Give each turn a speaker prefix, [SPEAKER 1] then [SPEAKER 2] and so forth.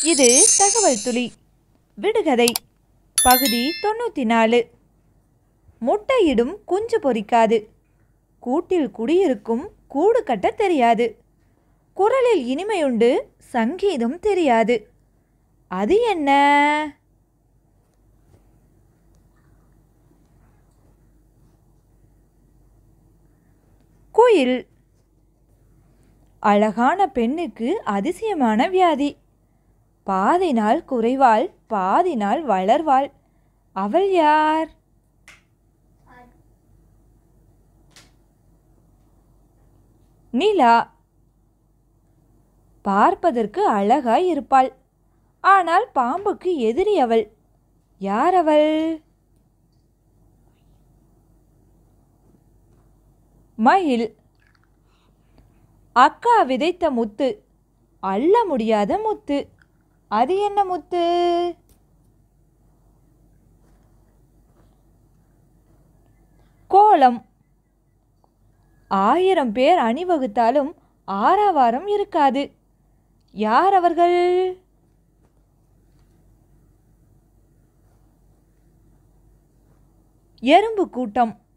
[SPEAKER 1] இது தகவல் துளி விடுகதை பகுதி தொண்ணூற்றி நாலு முட்டையிடும் குஞ்சு பொரிக்காது கூட்டில் குடியிருக்கும் கூடு கட்ட தெரியாது குரலில் இனிமையுண்டு சங்கீதம் தெரியாது அது என்ன குயில் அழகான பெண்ணுக்கு அதிசயமான வியாதி பாதி நாள் குறைவாள் பாதி நாள் வளர்வாள் அவள் யார் நிலா பார்ப்பதற்கு அழகாய் இருப்பாள் ஆனால் பாம்புக்கு எதிரி அவள் யார் அவள் மயில் அக்கா விதைத்த முத்து அள்ள முடியாத முத்து அது என்ன முத்து கோலம் ஆயிரம் பேர் அணிவகுத்தாலும் ஆறாவாரம் இருக்காது யார் அவர்கள் எறும்பு கூட்டம்